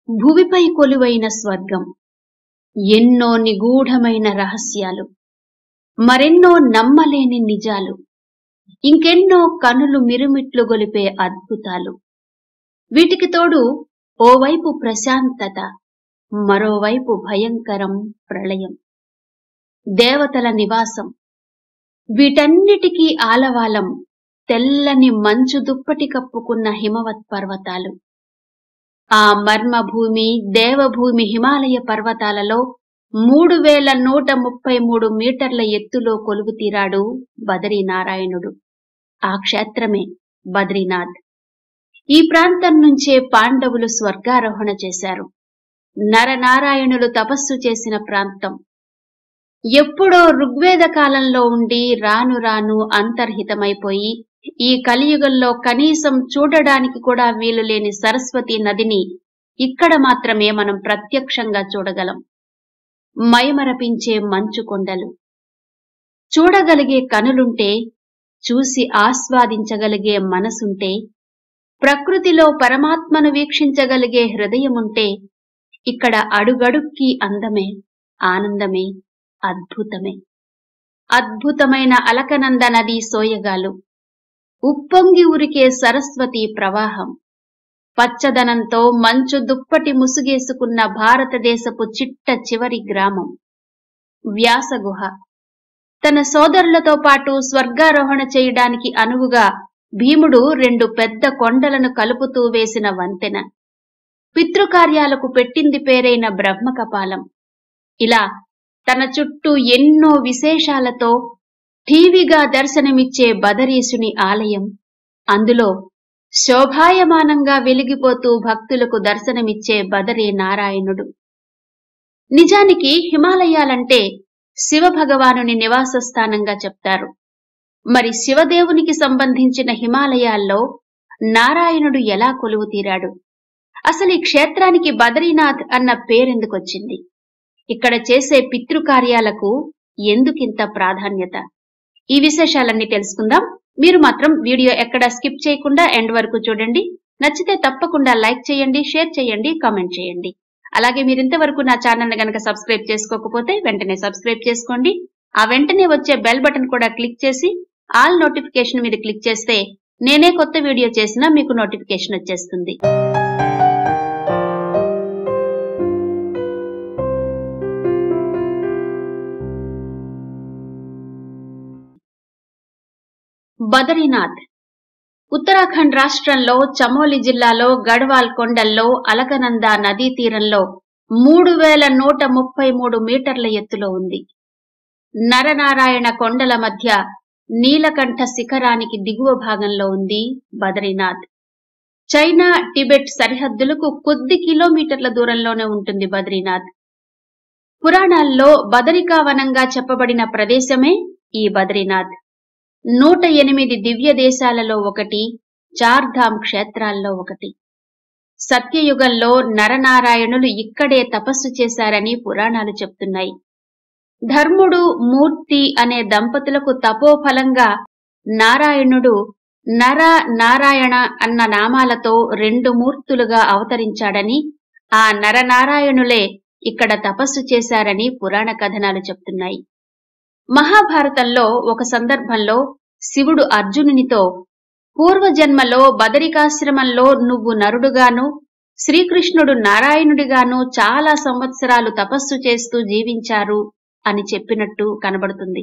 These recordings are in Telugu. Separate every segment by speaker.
Speaker 1: భువిపై కొలువైన స్వర్గం ఎన్నో నిగూఢమైన రహస్యాలు మరెన్నో నమ్మలేని నిజాలు ఇంకెన్నో కనులు మిరుమిట్లు గొలిపే అద్భుతాలు వీటికి తోడు ఓవైపు ప్రశాంతత మరోవైపు భయంకరం ప్రళయం దేవతల నివాసం వీటన్నిటికీ ఆలవాలం తెల్లని మంచు దుప్పటి కప్పుకున్న హిమవత్ పర్వతాలు ఆ మర్మభూమి దేవభూమి హిమాలయ పర్వతాలలో మూడు వేల నూట ముప్పై మూడు మీటర్ల ఎత్తులో కొలువు తీరాడు బదరీనారాయణుడు ఆ క్షేత్రమే బద్రీనాథ్ ఈ ప్రాంతం నుంచే పాండవులు స్వర్గారోహణ చేశారు నరనారాయణులు తపస్సు చేసిన ప్రాంతం ఎప్పుడో ఋగ్వేద కాలంలో ఉండి రాను రాను అంతర్హితమైపోయి ఈ కలియుగంలో కనీసం చూడడానికి కూడా వీలు లేని సరస్వతి నదిని ఇక్కడ మాత్రమే మనం ప్రత్యక్షంగా చూడగలం మైమరపించే మంచు కొండలు చూడగలిగే కనులుంటే చూసి ఆస్వాదించగలిగే మనసుంటే ప్రకృతిలో పరమాత్మను వీక్షించగలిగే హృదయముంటే ఇక్కడ అడుగడుక్కి అందమే ఆనందమే అద్భుతమే అద్భుతమైన అలకనంద నది సోయగాలు ఉప్పొంగి ఉరికే సరస్వతి ప్రవాహం పచ్చదనంతో మంచు దుప్పటి ముసుగేసుకున్న భారతదేశపు చిట్ట చివరి గ్రామం వ్యాసగుహ తన సోదరులతో పాటు స్వర్గారోహణ చేయడానికి అనువుగా భీముడు రెండు పెద్ద కొండలను కలుపుతూ వేసిన వంతెన పితృకార్యాలకు పెట్టింది పేరైన బ్రహ్మకపాలం ఇలా తన చుట్టూ ఎన్నో విశేషాలతో ఠీవిగా దర్శనమిచ్చే బదరీసుని ఆలయం అందులో శోభాయమానంగా వెలిగిపోతూ భక్తులకు దర్శనమిచ్చే బదరీ నారాయణుడు నిజానికి హిమాలయాలంటే శివభగవానుని నివాస స్థానంగా చెప్తారు మరి శివదేవునికి సంబంధించిన హిమాలయాల్లో నారాయణుడు ఎలా కొలువు తీరాడు అసలు ఈ క్షేత్రానికి బద్రీనాథ్ అన్న పేరెందుకొచ్చింది ఇక్కడ చేసే పితృకార్యాలకు ఎందుకింత ప్రాధాన్యత ఈ విశేషాలన్నీ తెలుసుకుందాం మీరు మాత్రం వీడియో ఎక్కడ స్కిప్ చేయకుండా ఎండ్ వరకు చూడండి నచ్చితే తప్పకుండా లైక్ చేయండి షేర్ చేయండి కామెంట్ చేయండి అలాగే మీరు ఇంతవరకు నా ఛానల్ గనక సబ్స్క్రైబ్ చేసుకోకపోతే వెంటనే సబ్స్క్రైబ్ చేసుకోండి ఆ వెంటనే వచ్చే బెల్ బటన్ కూడా క్లిక్ చేసి ఆల్ నోటిఫికేషన్ మీద క్లిక్ చేస్తే నేనే కొత్త వీడియో చేసినా మీకు నోటిఫికేషన్ వచ్చేస్తుంది బదరీనాథ్ ఉత్తరాఖండ్ రాష్ట్రంలో చమోలి జిల్లాలో గఢ్వాల్ కొండల్లో అలకనంద నదీ తీరంలో మూడు వేల నూట ముప్పై మూడు మీటర్ల ఎత్తులో ఉంది నరనారాయణ కొండల మధ్య నీలకంఠ శిఖరానికి దిగువ భాగంలో ఉంది బదరీనాథ్ చైనా టిబెట్ సరిహద్దులకు కొద్ది కిలోమీటర్ల దూరంలోనే ఉంటుంది బద్రీనాథ్ పురాణాల్లో బదరికావనంగా చెప్పబడిన ప్రదేశమే ఈ బద్రీనాథ్ నూట ఎనిమిది దివ్య దేశాలలో ఒకటి చార్ధామ్ క్షేత్రాల్లో ఒకటి సత్యయుగంలో నరనారాయణులు ఇక్కడే తపస్సు చేశారని పురాణాలు చెప్తున్నాయి ధర్ముడు మూర్తి అనే దంపతులకు తపోఫలంగా నారాయణుడు నర నారాయణ అన్న నామాలతో రెండు మూర్తులుగా అవతరించాడని ఆ నరనారాయణులే ఇక్కడ తపస్సు చేశారని పురాణ కథనాలు చెప్తున్నాయి మహాభారతంలో ఒక సందర్భంలో శివుడు అర్జునునితో పూర్వజన్మలో బదరికాశ్రమంలో నువ్వు నరుడుగాను శ్రీకృష్ణుడు నారాయణుడిగాను చాలా సంవత్సరాలు తపస్సు చేస్తూ జీవించారు అని చెప్పినట్టు కనబడుతుంది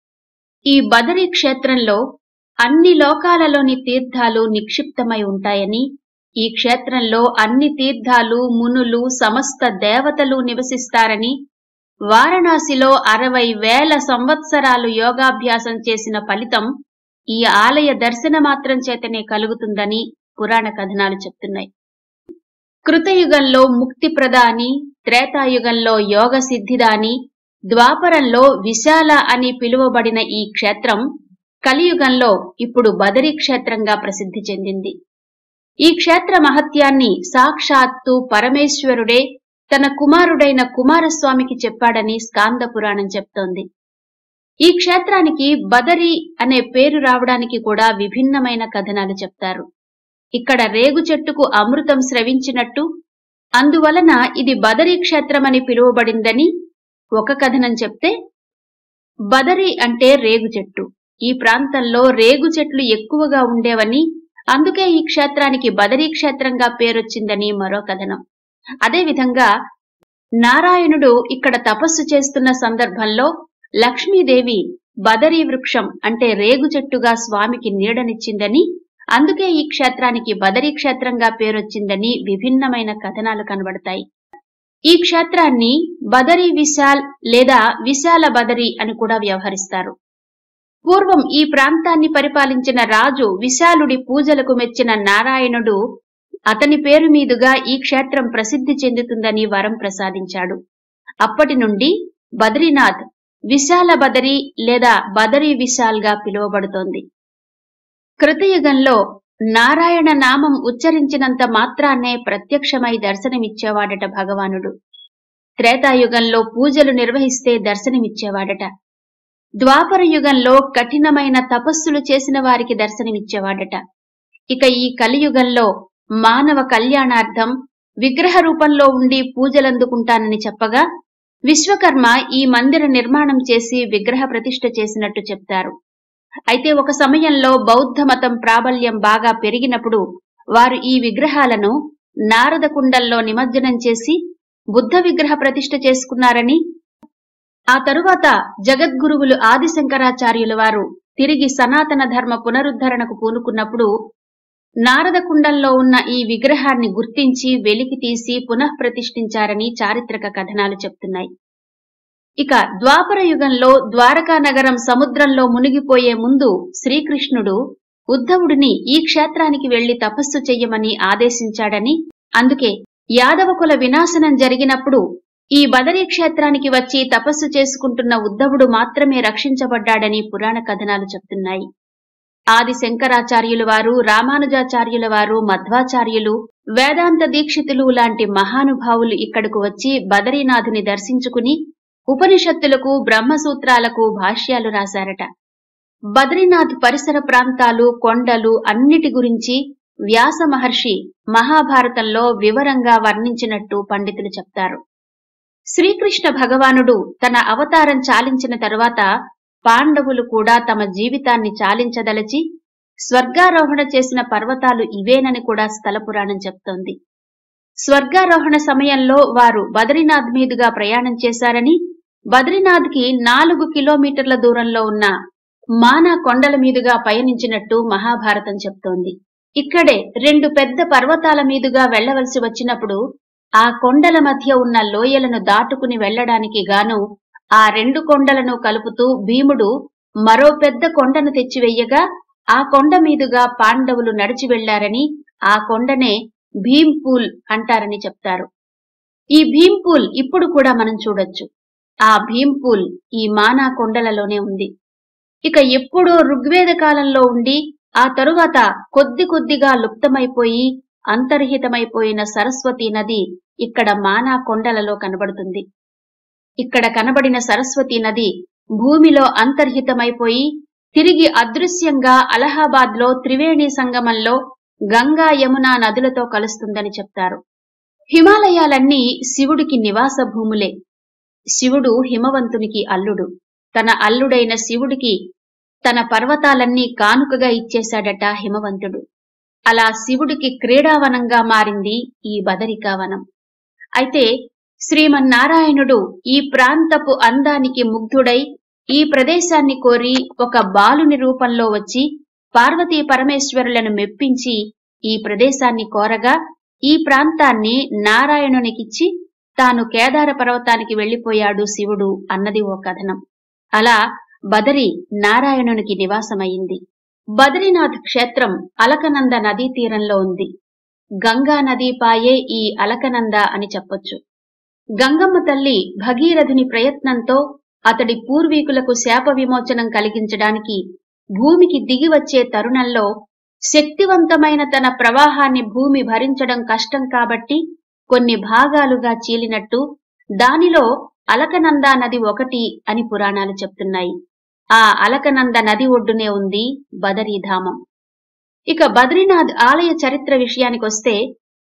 Speaker 1: ఈ బదరి క్షేత్రంలో అన్ని లోకాలలోని తీర్థాలు నిక్షిప్తమై ఉంటాయని ఈ క్షేత్రంలో అన్ని తీర్థాలు మునులు సమస్త దేవతలు నివసిస్తారని వారణాసిలో అరవై వేల సంవత్సరాలు యోగాభ్యాసం చేసిన ఫలితం ఈ ఆలయ దర్శన మాత్రం చేతనే కలుగుతుందని పురాణ కథనాలు చెప్తున్నాయి కృతయుగంలో ముక్తిప్రద అని త్రేతాయుగంలో యోగ సిద్ధిద అని ద్వాపరంలో విశాల అని పిలువబడిన ఈ క్షేత్రం కలియుగంలో ఇప్పుడు బదరీ క్షేత్రంగా ప్రసిద్ధి చెందింది ఈ క్షేత్ర మహత్యాన్ని సాక్షాత్తు పరమేశ్వరుడే తన కుమారుడైన కుమారస్వామికి చెప్పాడని స్కాంద పురాణం చెప్తోంది ఈ క్షేత్రానికి బదరి అనే పేరు రావడానికి కూడా విభిన్నమైన కథనాలు చెప్తారు ఇక్కడ రేగు చెట్టుకు అమృతం స్రవించినట్టు అందువలన ఇది బదరీ క్షేత్రమని పిలువబడిందని ఒక కథనం చెప్తే బదరి అంటే రేగు చెట్టు ఈ ప్రాంతంలో రేగు చెట్లు ఎక్కువగా ఉండేవని అందుకే ఈ క్షేత్రానికి బదరీ క్షేత్రంగా పేరొచ్చిందని మరో కథనం అదేవిధంగా నారాయణుడు ఇక్కడ తపస్సు చేస్తున్న సందర్భంలో లక్ష్మీదేవి బదరీ వృక్షం అంటే రేగు చెట్టుగా స్వామికి నీడనిచ్చిందని అందుకే ఈ క్షేత్రానికి బదరీ క్షేత్రంగా పేరొచ్చిందని విభిన్నమైన కథనాలు కనబడతాయి ఈ క్షేత్రాన్ని బదరీ విశాల్ లేదా విశాల బదరి అని కూడా వ్యవహరిస్తారు పూర్వం ఈ ప్రాంతాన్ని పరిపాలించిన రాజు విశాలుడి పూజలకు మెచ్చిన నారాయణుడు అతని పేరు మీదుగా ఈ క్షేత్రం ప్రసిద్ధి చెందుతుందని వరం ప్రసాదించాడు అప్పటి నుండి బద్రీనాథ్ విశాల బదరి లేదా బదరీ విశాల్గా పిలువబడుతోంది కృతయుగంలో నారాయణ నామం ఉచ్చరించినంత మాత్రాన్నే ప్రత్యక్షమై దర్శనమిచ్చేవాడట భగవానుడు త్రేతాయుగంలో పూజలు నిర్వహిస్తే దర్శనమిచ్చేవాడట ద్వాపర యుగంలో కఠినమైన తపస్సులు చేసిన వారికి దర్శనమిచ్చేవాడట ఇక ఈ కలియుగంలో మానవ కళ్యాణార్థం విగ్రహ రూపంలో ఉండి పూజలందుకుంటానని చెప్పగా విశ్వకర్మ ఈ మందిర నిర్మాణం చేసి విగ్రహ ప్రతిష్ఠ చేసినట్టు చెప్తారు అయితే ఒక సమయంలో బౌద్ధ మతం ప్రాబల్యం బాగా పెరిగినప్పుడు వారు ఈ విగ్రహాలను నారద కుండల్లో నిమజ్జనం చేసి బుద్ధ విగ్రహ ప్రతిష్ఠ చేసుకున్నారని ఆ తరువాత జగద్గురువులు ఆదిశంకరాచార్యుల వారు తిరిగి సనాతన ధర్మ పునరుద్ధరణకు పూనుకున్నప్పుడు నారద కుండంలో ఉన్న ఈ విగ్రహాన్ని గుర్తించి వెలికి తీసి పునఃప్రతిష్ఠించారని చారిత్రక కథనాలు చెప్తున్నాయి ఇక ద్వాపర యుగంలో ద్వారకా నగరం సముద్రంలో మునిగిపోయే ముందు శ్రీకృష్ణుడు ఉద్ధవుడిని ఈ క్షేత్రానికి వెళ్లి తపస్సు చెయ్యమని ఆదేశించాడని అందుకే యాదవకుల వినాశనం జరిగినప్పుడు ఈ బదరీ క్షేత్రానికి వచ్చి తపస్సు చేసుకుంటున్న ఉద్ధవుడు మాత్రమే రక్షించబడ్డాడని పురాణ కథనాలు చెప్తున్నాయి ఆది శంకరాచార్యుల వారు రామానుజాచార్యుల వారు మధ్వాచార్యులు వేదాంత దీక్షితులు లాంటి మహానుభావులు ఇక్కడకు వచ్చి బదరీనాథుని దర్శించుకుని ఉపనిషత్తులకు బ్రహ్మసూత్రాలకు భాష్యాలు రాశారట బద్రీనాథ్ పరిసర ప్రాంతాలు కొండలు అన్నిటి గురించి వ్యాస మహర్షి మహాభారతంలో వివరంగా వర్ణించినట్టు పండితులు చెప్తారు శ్రీకృష్ణ భగవానుడు తన అవతారం చాలించిన తరువాత పాండవులు కూడా తమ జీవితాన్ని చాలించదలచి స్వర్గారోహణ చేసిన పర్వతాలు ఇవేనని కూడా స్థల పురాణం చెప్తోంది స్వర్గారోహణ సమయంలో వారు బద్రీనాథ్ మీదుగా ప్రయాణం చేశారని బద్రీనాథ్ కి నాలుగు కిలోమీటర్ల దూరంలో ఉన్న మానా కొండల మీదుగా పయనించినట్టు మహాభారతం చెప్తోంది ఇక్కడే రెండు పెద్ద పర్వతాల మీదుగా వెళ్లవలసి వచ్చినప్పుడు ఆ కొండల మధ్య ఉన్న లోయలను దాటుకుని వెళ్లడానికి గాను ఆ రెండు కొండలను కలుపుతూ భీముడు మరో పెద్ద కొండను తెచ్చివెయ్యగా ఆ కొండ మీదుగా పాండవులు నడిచి వెళ్లారని ఆ కొండనే భీంపూల్ అంటారని చెప్తారు ఈ భీంపూల్ ఇప్పుడు కూడా మనం చూడొచ్చు ఆ భీంపూల్ ఈ మానా కొండలలోనే ఉంది ఇక ఎప్పుడో ఋగ్వేద కాలంలో ఉండి ఆ తరువాత కొద్ది కొద్దిగా లుప్తమైపోయి అంతర్హితమైపోయిన సరస్వతి నది ఇక్కడ మానా కొండలలో కనబడుతుంది ఇక్కడ కనబడిన సరస్వతి నది భూమిలో అంతర్హితమైపోయి తిరిగి అదృశ్యంగా అలహాబాద్ లో త్రివేణి సంగమంలో గంగా యమున నదులతో కలుస్తుందని చెప్తారు హిమాలయాలన్నీ శివుడికి నివాస భూములే శివుడు హిమవంతునికి అల్లుడు తన అల్లుడైన శివుడికి తన పర్వతాలన్నీ కానుకగా ఇచ్చేశాడట హిమవంతుడు అలా శివుడికి క్రీడావనంగా మారింది ఈ బదరికావనం అయితే శ్రీమన్నారాయణుడు ఈ ప్రాంతపు అందానికి ముగ్ధుడై ఈ ప్రదేశాన్ని కోరి ఒక బాలుని రూపంలో వచ్చి పార్వతీ పరమేశ్వరులను మెప్పించి ఈ ప్రదేశాన్ని కోరగా ఈ ప్రాంతాన్ని నారాయణునికిచ్చి తాను కేదార పర్వతానికి వెళ్లిపోయాడు శివుడు అన్నది ఓ కథనం అలా బదరి నారాయణునికి నివాసమైంది బద్రీనాథ్ క్షేత్రం అలకనంద నదీ తీరంలో ఉంది గంగా నదీ పాయే ఈ అలకనంద అని చెప్పొచ్చు గంగమ్మ తల్లి భగీరథుని ప్రయత్నంతో అతడి పూర్వీకులకు శాప విమోచనం కలిగించడానికి భూమికి దిగి వచ్చే తరుణంలో శక్తివంతమైన తన ప్రవాహాన్ని భూమి భరించడం కష్టం కాబట్టి కొన్ని భాగాలుగా చీలినట్టు దానిలో అలకనంద నది ఒకటి అని పురాణాలు చెప్తున్నాయి ఆ అలకనంద నది ఒడ్డునే ఉంది బదరీధామం ఇక బద్రీనాథ్ ఆలయ చరిత్ర విషయానికొస్తే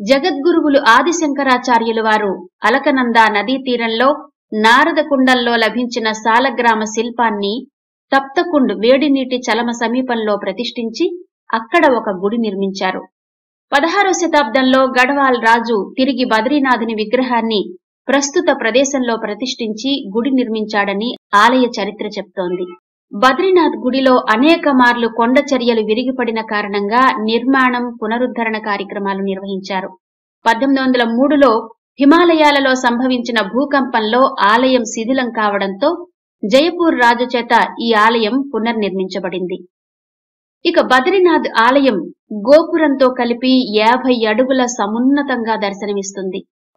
Speaker 1: జగద్గురువులు ఆదిశంకరాచార్యులు వారు అలకనంద నదీ తీరంలో నారద కుండంలో లభించిన సాలగ్రామ శిల్పాన్ని తప్తకుండ్ వేడి నీటి చలమ సమీపంలో ప్రతిష్ఠించి అక్కడ ఒక గుడి నిర్మించారు పదహారో శతాబ్దంలో గఢవాల్ రాజు తిరిగి బద్రీనాథుని విగ్రహాన్ని ప్రస్తుత ప్రదేశంలో ప్రతిష్ఠించి గుడి నిర్మించాడని ఆలయ చరిత్ర చెప్తోంది బద్రీనాథ్ గుడిలో అనేక మార్లు కొండ చర్యలు విరిగిపడిన కారణంగా నిర్మాణం పునరుద్ధరణ కార్యక్రమాలు నిర్వహించారు పద్దెనిమిది వందల మూడులో హిమాలయాలలో సంభవించిన భూకంపంలో ఆలయం శిథిలం కావడంతో జయపూర్ రాజు చేత ఈ ఆలయం పునర్నిర్మించబడింది ఇక బద్రీనాథ్ ఆలయం గోపురంతో కలిపి యాభై అడుగుల సమున్నతంగా దర్శనమిస్తుంది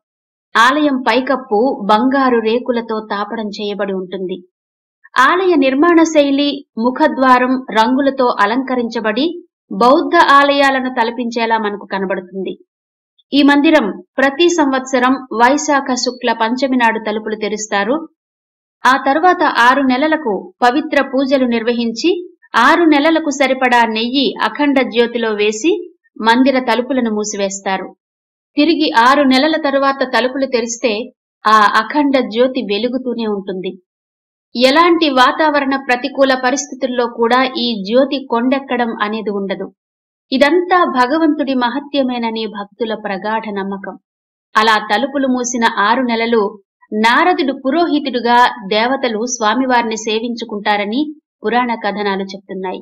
Speaker 1: ఆలయం పైకప్పు బంగారు రేకులతో తాపడం చేయబడి ఉంటుంది ఆలయ నిర్మాణ శైలి ముఖద్వారం రంగులతో అలంకరించబడి బౌద్ధ ఆలయాలను తలపించేలా మనకు కనబడుతుంది ఈ మందిరం ప్రతి సంవత్సరం వైశాఖ శుక్ల పంచమి నాడు తలుపులు తెరుస్తారు ఆ తరువాత ఆరు నెలలకు పవిత్ర పూజలు నిర్వహించి ఆరు నెలలకు సరిపడా నెయ్యి అఖండ జ్యోతిలో వేసి మందిర తలుపులను మూసివేస్తారు తిరిగి ఆరు నెలల తరువాత తలుపులు తెరిస్తే ఆ అఖండ జ్యోతి వెలుగుతూనే ఉంటుంది ఎలాంటి వాతావరణ ప్రతికూల పరిస్థితుల్లో కూడా ఈ జ్యోతి కొండెక్కడం అనేది ఉండదు ఇదంతా భగవంతుడి మహత్యమేనని భక్తుల ప్రగాఢ నమ్మకం అలా తలుపులు మూసిన ఆరు నెలలు నారదుడు పురోహితుడుగా దేవతలు స్వామివారిని సేవించుకుంటారని పురాణ కథనాలు చెప్తున్నాయి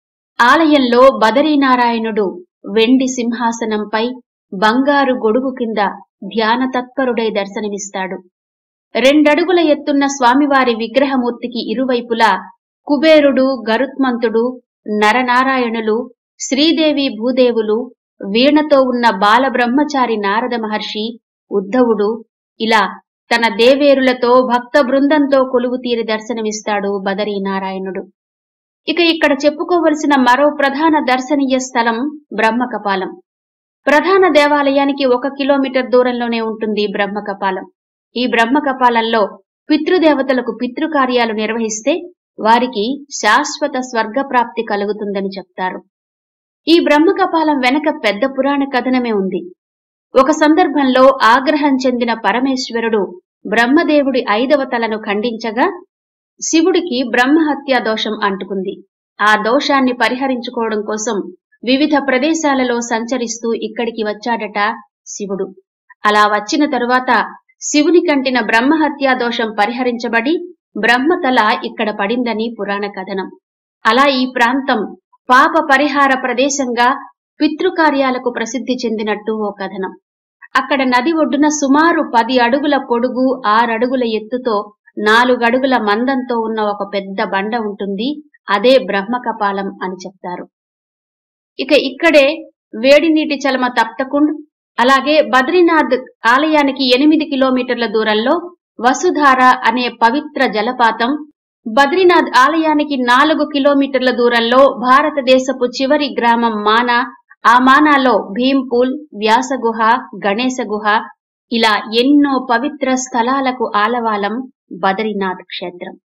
Speaker 1: ఆలయంలో బదరీనారాయణుడు వెండి సింహాసనంపై బంగారు గొడుగు కింద ధ్యాన తత్పరుడై దర్శనమిస్తాడు రెండడుగుల ఎత్తున్న స్వామివారి విగ్రహమూర్తికి ఇరువైపులా కుబేరుడు గరుత్మంతుడు నరనారాయణులు శ్రీదేవి భూదేవులు వీణతో ఉన్న బాలబ్రహ్మచారి నారద మహర్షి ఉద్ధవుడు ఇలా తన దేవేరులతో భక్త బృందంతో కొలువు తీరి దర్శనమిస్తాడు బదరీ నారాయణుడు ఇక ఇక్కడ చెప్పుకోవలసిన మరో ప్రధాన దర్శనీయ స్థలం బ్రహ్మకపాలం ప్రధాన దేవాలయానికి ఒక కిలోమీటర్ దూరంలోనే ఉంటుంది బ్రహ్మకపాలం ఈ బ్రహ్మకపాలంలో పితృదేవతలకు పితృకార్యాలు నిర్వహిస్తే వారికి శాశ్వత స్వర్గప్రాప్తి కలుగుతుందని చెప్తారు ఈ బ్రహ్మకపాలం వెనక పెద్ద పురాణ కథనమే ఉంది ఒక సందర్భంలో ఆగ్రహం చెందిన పరమేశ్వరుడు బ్రహ్మదేవుడి ఐదవ తలను ఖండించగా శివుడికి బ్రహ్మహత్యా దోషం అంటుకుంది ఆ దోషాన్ని పరిహరించుకోవడం కోసం వివిధ ప్రదేశాలలో సంచరిస్తూ ఇక్కడికి వచ్చాడట శివుడు అలా వచ్చిన తరువాత శివుని కంటిన బ్రహ్మహత్యా దోషం పరిహరించబడి బ్రహ్మతల ఇక్కడ పడిందని పురాణ కథనం అలా ఈ ప్రాంతం పాప పరిహార ప్రదేశంగా పితృకార్యాలకు ప్రసిద్ధి చెందినట్టు ఓ కథనం అక్కడ నది ఒడ్డున సుమారు పది అడుగుల పొడుగు ఆరడుగుల ఎత్తుతో నాలుగడుగుల మందంతో ఉన్న ఒక పెద్ద బండ ఉంటుంది అదే బ్రహ్మకపాలం అని చెప్తారు ఇక ఇక్కడే వేడి నీటి చలమ తప్తకుండ్ అలాగే బద్రీనాథ్ ఆలయానికి ఎనిమిది కిలోమీటర్ల దూరంలో వసుధార అనే పవిత్ర జలపాతం బద్రీనాథ్ ఆలయానికి నాలుగు కిలోమీటర్ల దూరంలో భారతదేశపు చివరి గ్రామం మానా ఆ మానాలో భీంపూల్ వ్యాసగుహ గణేశ గుహ ఇలా ఎన్నో పవిత్ర స్థలాలకు ఆలవాలం బద్రీనాథ్ క్షేత్రం